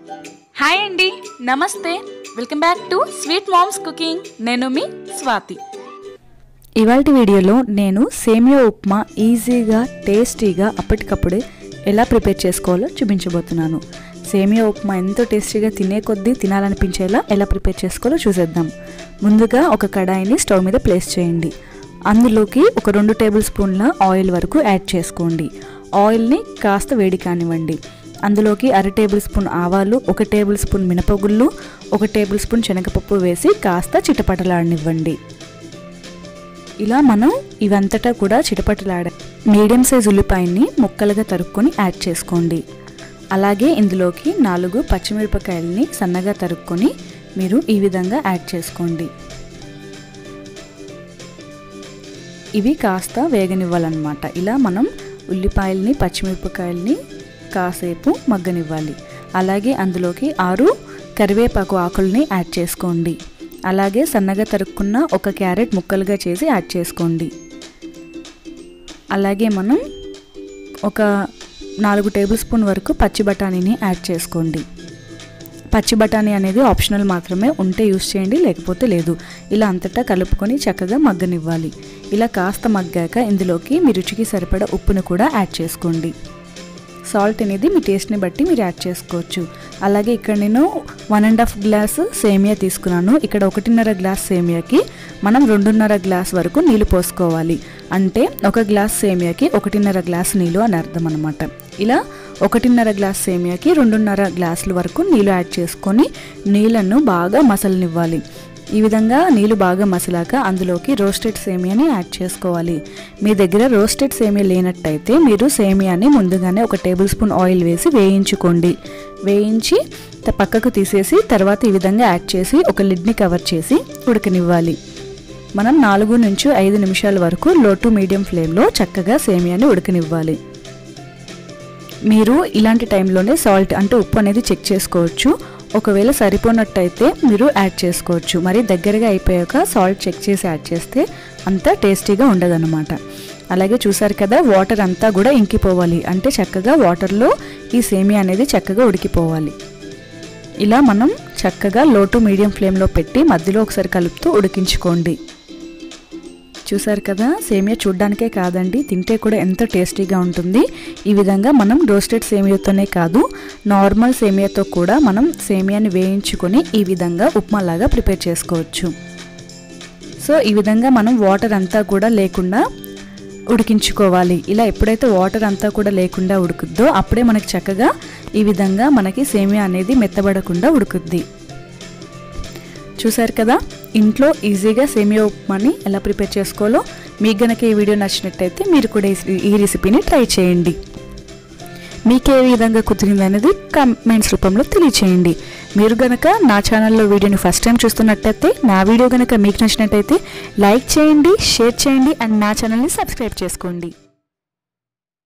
hi అండి నమస్తే welcome back to sweet mom's cooking నేను మీ స్వాతి ఇవాళ వీడియోలో నేను సేమియా ఉప్మా ఈజీగా టేస్టీగా అప్పటికప్పుడే ఎలా ప్రిపేర్ చేసుకోవాలో చూపించబోతున్నాను సేమియా ఉప్మా ఎంతో టేస్టీగా తినే కొద్దీ తినాలనిపించేలా ఎలా ప్రిపేర్ చేసుకోవాలో చూసేద్దాం ముందుగా ఒక కడాయిని స్టవ్ మీద ప్లేస్ చేయండి అందులోకి ఒక రెండు టేబుల్ స్పూన్ల ఆయిల్ వరకు యాడ్ చేసుకోండి ఆయిల్ని కాస్త వేడి కానివ్వండి అందులోకి అర టేబుల్ స్పూన్ ఆవాలు ఒక టేబుల్ స్పూన్ మినపగుళ్ళు ఒక టేబుల్ స్పూన్ శనగపప్పు వేసి కాస్త చిటపటలాడనివ్వండి ఇలా మనం ఇవంతటా కూడా చిటపటలాడ మీడియం సైజ్ ఉల్లిపాయని ముక్కలుగా తరుక్కొని యాడ్ చేసుకోండి అలాగే ఇందులోకి నాలుగు పచ్చిమిరపకాయలని సన్నగా తరుక్కొని మీరు ఈ విధంగా యాడ్ చేసుకోండి ఇవి కాస్త వేగనివ్వాలన్నమాట ఇలా మనం ఉల్లిపాయల్ని పచ్చిమిరపకాయల్ని కాసేపు మగ్గనివ్వాలి అలాగే అందులోకి ఆరు కరివేపాకు ఆకుల్ని యాడ్ చేసుకోండి అలాగే సన్నగా తరుక్కున్న ఒక క్యారెట్ ముక్కలుగా చేసి యాడ్ చేసుకోండి అలాగే మనం ఒక నాలుగు టేబుల్ స్పూన్ వరకు పచ్చి బఠానీని యాడ్ చేసుకోండి పచ్చి బఠానీ అనేది ఆప్షనల్ మాత్రమే ఉంటే యూస్ చేయండి లేకపోతే లేదు ఇలా అంతటా కలుపుకొని చక్కగా మగ్గనివ్వాలి ఇలా కాస్త మగ్గాక ఇందులోకి మీ రుచికి సరిపడా ఉప్పును కూడా యాడ్ చేసుకోండి సాల్ట్ అనేది మీ టేస్ట్ని బట్టి మీరు యాడ్ చేసుకోవచ్చు అలాగే ఇక్కడ నేను వన్ అండ్ హాఫ్ గ్లాస్ సేమియా తీసుకున్నాను ఇక్కడ ఒకటిన్నర గ్లాస్ సేమియాకి మనం రెండున్నర గ్లాస్ వరకు నీళ్ళు పోసుకోవాలి అంటే ఒక గ్లాస్ సేమియాకి ఒకటిన్నర గ్లాస్ నీళ్ళు అని అర్థం అనమాట ఇలా ఒకటిన్నర గ్లాస్ సేమియాకి రెండున్నర గ్లాసుల వరకు నీళ్ళు యాడ్ చేసుకొని నీళ్ళను బాగా మసలనివ్వాలి ఈ విధంగా నీళ్ళు బాగా మసలాక అందులోకి రోస్టెడ్ సేమియాని యాడ్ చేసుకోవాలి మీ దగ్గర రోస్టెడ్ సేమియా లేనట్టయితే మీరు సేమియాని ముందుగానే ఒక టేబుల్ స్పూన్ ఆయిల్ వేసి వేయించుకోండి వేయించి త- పక్కకు తీసేసి తర్వాత ఈ విధంగా యాడ్ చేసి ఒక లిడ్ని కవర్ చేసి ఉడకనివ్వాలి మనం నాలుగు నుంచి ఐదు నిమిషాల వరకు లో టు మీడియం ఫ్లేమ్లో చక్కగా సేమియాని ఉడకనివ్వాలి మీరు ఇలాంటి టైంలోనే సాల్ట్ అంటే ఉప్పు అనేది చెక్ చేసుకోవచ్చు ఒకవేళ సరిపోనట్టయితే మీరు యాడ్ చేసుకోవచ్చు మరి దగ్గరగా అయిపోయాక సాల్ట్ చెక్ చేసి యాడ్ చేస్తే అంత టేస్టీగా ఉండదన్నమాట అలాగే చూసారు కదా వాటర్ అంతా కూడా ఇంకిపోవాలి అంటే చక్కగా వాటర్లో ఈ సేమియా అనేది చక్కగా ఉడికిపోవాలి ఇలా మనం చక్కగా లో టు మీడియం ఫ్లేమ్లో పెట్టి మధ్యలో ఒకసారి కలుపుతూ ఉడికించుకోండి చూసారు కదా సేమియా చూడ్డానికే కాదండి తింటే కూడా ఎంతో టేస్టీగా ఉంటుంది ఈ విధంగా మనం రోస్టెడ్ సేమియాతోనే కాదు నార్మల్ సేమియాతో కూడా మనం సేమియాని వేయించుకొని ఈ విధంగా ఉప్మాలాగా ప్రిపేర్ చేసుకోవచ్చు సో ఈ విధంగా మనం వాటర్ అంతా కూడా లేకుండా ఉడికించుకోవాలి ఇలా ఎప్పుడైతే వాటర్ అంతా కూడా లేకుండా ఉడుకుద్దో అప్పుడే మనకి చక్కగా ఈ విధంగా మనకి సేమియా అనేది మెత్తబడకుండా ఉడుకుద్ది చూసారు కదా ఇంట్లో ఈజీగా సేమియా ఉప్మాని ఎలా ప్రిపేర్ చేసుకోవాలో మీకు గనక ఈ వీడియో నచ్చినట్టయితే మీరు కూడా ఈ- ఈ రెసిపీని ట్రై చేయండి మీకు ఏ విధంగా కుదిరింది అనేది కామెంట్స్ రూపంలో తెలియచేయండి మీరు గనక నా ఛానల్లో వీడియోని ఫస్ట్ టైం చూస్తున్నట్టయితే నా వీడియో గనక మీకు నచ్చినట్టయితే లైక్ చేయండి షేర్ చేయండి అండ్ నా ఛానల్ని సబ్స్క్రైబ్ చేసుకోండి